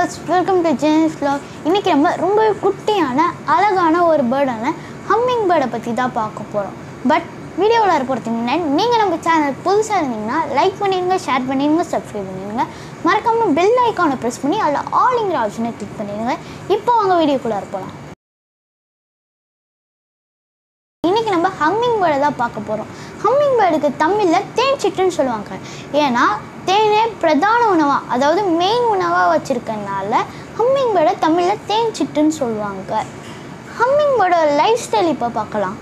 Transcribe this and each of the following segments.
viewers welcome to ஜென்ஸ் vlog இன்றைக்கி நம்ம ரொம்ப குட்டியான அழகான ஒரு பேர்டான ஹம்மிங் பேர்டை பற்றி தான் பார்க்க போகிறோம் பட் வீடியோவில் போகிறதுக்கு முன்னாடி நீங்கள் நம்ம சேனல் புதுசாக இருந்தீங்கன்னா லைக் பண்ணிடுங்க ஷேர் பண்ணிடுங்க சப்ஸ்கிரைப் பண்ணிடுங்க மறக்காம பெல் ஐக்கானை ப்ரெஸ் பண்ணி அதில் ஆலிங்கிற ஆப்ஷனை கிளிக் பண்ணிடுங்க இப்போ அவங்க வீடியோக்குள்ளே போகலாம் இன்னைக்கு நம்ம ஹம்மிங் பேர்டை தான் பார்க்க போகிறோம் ஹம்மிங் பேர்டுக்கு தமிழில் தேன் சிட்டுன்னு சொல்லுவாங்க ஏன்னா தேனே பிரதான உணவாக அதாவது மெயின் உணவாக வச்சுருக்கனால ஹம்மிங் பேர்டை தமிழில் தேன் சிட்டுன்னு சொல்லுவாங்க ஹம்மிங் பேர்டோட லைஃப் ஸ்டைல் இப்போ பார்க்கலாம்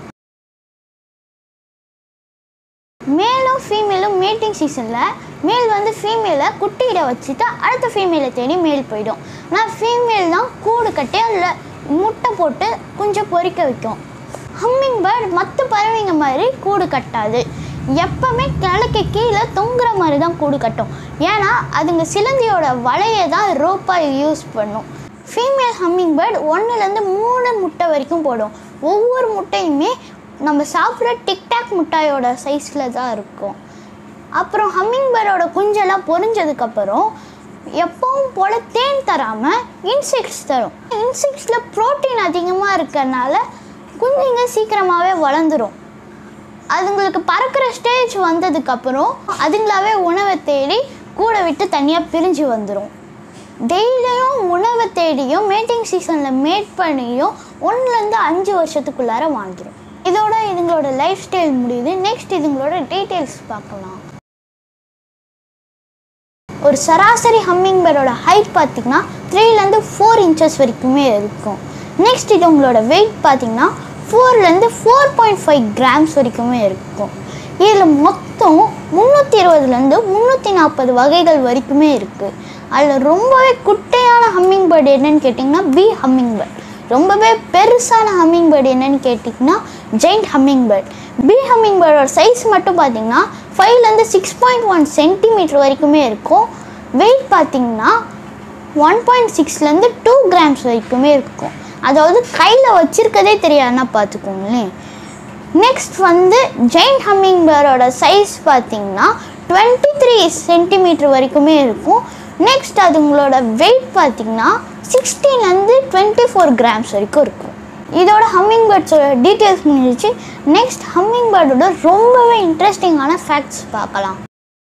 மேலும் ஃபீமேலும் மேட்டிங் சீசனில் மேல் வந்து ஃபீமேலை குட்டியிட வச்சுட்டு அடுத்த ஃபீமேலை தேடி மேல் போயிடும் ஆனால் ஃபீமேல் தான் கூடு கட்டி அதில் முட்டை போட்டு கொஞ்சம் பொரிக்க வைக்கும் ஹம்மிங் பேர்ட் மற்ற பறவைங்க மாதிரி கூடு கட்டாது எப்பவுமே கிழக்கு கீழே தொங்குற மாதிரி தான் கூடு கட்டும் ஏன்னா அதுங்க சிலந்தியோட வலையை தான் ரோப்பாக யூஸ் பண்ணும் ஃபீமேல் ஹம்மிங் பேர்ட் ஒன்றுலேருந்து மூணு முட்டை வரைக்கும் போடும் ஒவ்வொரு முட்டையுமே நம்ம சாப்பிட்ற டிக்டாக் முட்டாயோட சைஸில் தான் இருக்கும் அப்புறம் ஹம்மிங் பேர்டோட குஞ்செல்லாம் பொரிஞ்சதுக்கப்புறம் எப்பவும் போல் தேன் தராமல் இன்செக்ட்ஸ் தரும் இன்செக்ட்ஸில் ப்ரோட்டீன் அதிகமாக இருக்கறனால குஞ்சுங்க சீக்கிரமாகவே வளர்ந்துரும் அதுங்களுக்கு பறக்கிற ஸ்டேஜ் வந்ததுக்கப்புறம் அதுங்களாவே உணவை தேடி கூட விட்டு தனியாக பிரிஞ்சு வந்துடும் டெய்லியும் உணவை தேடியும் மேட்டிங் சீசனில் மேட் பண்ணியும் ஒன்றுலேருந்து அஞ்சு வருஷத்துக்குள்ளார வாழ்ந்துடும் இதோட இதுங்களோட லைஃப் ஸ்டைல் முடியுது நெக்ஸ்ட் இதுங்களோட டீட்டெயில்ஸ் பார்க்கலாம் ஒரு சராசரி ஹம்மிங் பேர்டோட ஹைட் பார்த்தீங்கன்னா த்ரீலேருந்து ஃபோர் இன்ச்சஸ் வரைக்குமே இருக்கும் நெக்ஸ்ட் இது உங்களோட வெயிட் பார்த்தீங்கன்னா ஃபோர்லேருந்து ஃபோர் பாயிண்ட் ஃபைவ் கிராம்ஸ் வரைக்குமே இருக்கும் இதில் மொத்தம் முந்நூற்றி இருபதுலேருந்து முந்நூற்றி நாற்பது வகைகள் வரைக்குமே இருக்குது அதில் ரொம்பவே குட்டையான ஹம்மிங் பேர்டு என்னன்னு கேட்டிங்கன்னா பி ஹம்மிங் பேர்ட் ரொம்பவே பெருசான ஹம்மிங் பேர்டு என்னன்னு கேட்டிங்கன்னா giant humming bird bee humming பேர்டோட சைஸ் மட்டும் பார்த்தீங்கன்னா ஃபைவ்லேருந்து சிக்ஸ் பாயிண்ட் ஒன் சென்டிமீட்டர் வரைக்குமே இருக்கும் வெயிட் பார்த்தீங்கன்னா ஒன் பாயிண்ட் சிக்ஸ்லேருந்து டூ கிராம்ஸ் வரைக்குமே இருக்கும் அதாவது கையில் வச்சிருக்கதே தெரியாதுன்னா பார்த்துக்கோங்களேன் நெக்ஸ்ட் வந்து ஜெயின் ஹம்மிங் பேரோட சைஸ் பார்த்தீங்கன்னா டுவெண்ட்டி த்ரீ சென்டிமீட்டர் வரைக்குமே இருக்கும் நெக்ஸ்ட் அதுங்களோட வெயிட் பார்த்தீங்கன்னா சிக்ஸ்டீன்லேருந்து டுவெண்ட்டி ஃபோர் கிராம்ஸ் வரைக்கும் இருக்கும் இதோட ஹம்மிங் பேர்ட்ஸோட டீட்டெயில்ஸ் முடிஞ்சிச்சு நெக்ஸ்ட் ஹம்மிங் பேர்டோட ரொம்பவே இன்ட்ரெஸ்டிங்கான ஃபேக்ட்ஸ் பார்க்கலாம்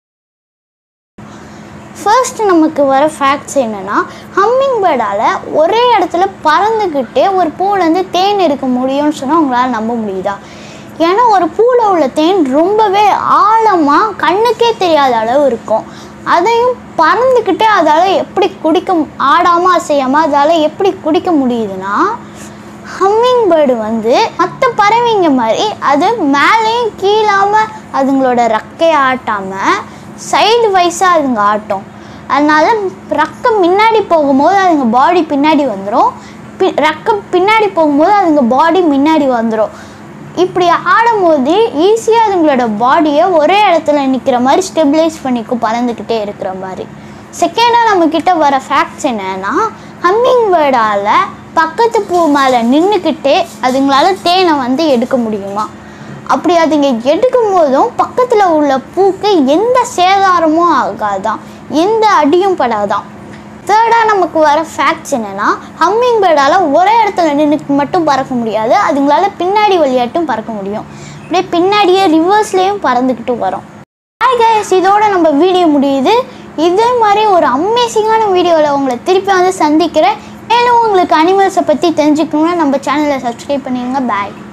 ஃபர்ஸ்ட் நமக்கு வர ஃபேக்ட்ஸ் என்னென்னா ஹம்மிங் பேர்டால் ஒரே இடத்துல பறந்துக்கிட்டே ஒரு பூலேருந்து தேன் எடுக்க முடியும்னு சொன்னால் உங்களால் நம்ப முடியுதா ஏன்னா ஒரு பூவில் உள்ள தேன் ரொம்பவே ஆழமாக கண்ணுக்கே தெரியாத அளவு இருக்கும் அதையும் பறந்துக்கிட்டே அதால் எப்படி குடிக்க ஆடாமல் அசையாமல் அதால் எப்படி குடிக்க முடியுதுன்னா ஹம்மிங் பேர்டு வந்து மற்ற பறவைங்க மாதிரி அது மேலேயும் கீழாமல் அதுங்களோட ரெக்கையை ஆட்டாமல் சைடு வைஸாக அதுங்க ஆட்டும் அதனால ரெக்கை முன்னாடி போகும்போது அதுங்க பாடி பின்னாடி வந்துடும் பி ரெக்கை பின்னாடி போகும்போது அதுங்க பாடி முன்னாடி வந்துடும் இப்படி ஆடும்போது ஈஸியாக அதுங்களோட பாடியை ஒரே இடத்துல நிற்கிற மாதிரி ஸ்டெபிலைஸ் பண்ணிக்கும் பறந்துக்கிட்டே இருக்கிற மாதிரி செகண்டாக நம்மக்கிட்ட வர ஃபேக்ட்ஸ் என்னன்னா ஹம்மிங் பேர்டால் பக்கத்து பூ மேலே நின்றுக்கிட்டே அதுங்களால தேனை வந்து எடுக்க முடியுமா அப்படி அதுங்க எடுக்கும் போதும் பக்கத்தில் உள்ள பூக்கு எந்த சேதாரமும் ஆகாதான் எந்த அடியும் படாதான் தேர்டாக நமக்கு வர ஃபேக்ட்ஸ் என்னென்னா ஹம்மிங் பேர்டால் ஒரே இடத்துல நின்று மட்டும் பறக்க முடியாது அதுங்களால பின்னாடி வழியாட்டும் பறக்க முடியும் அப்படியே பின்னாடியே ரிவர்ஸ்லேயும் பறந்துக்கிட்டு வரும் ஹாய் கைஸ் இதோட நம்ம வீடியோ முடியுது இதே மாதிரி ஒரு அமேசிங்கான வீடியோவில் உங்களை திருப்பி வந்து சந்திக்கிறேன் மேலும் உங்களுக்கு அனிமல்ஸை பற்றி தெரிஞ்சுக்கணுன்னா நம்ம சேனலை சப்ஸ்கிரைப் பண்ணிடுங்க பாய்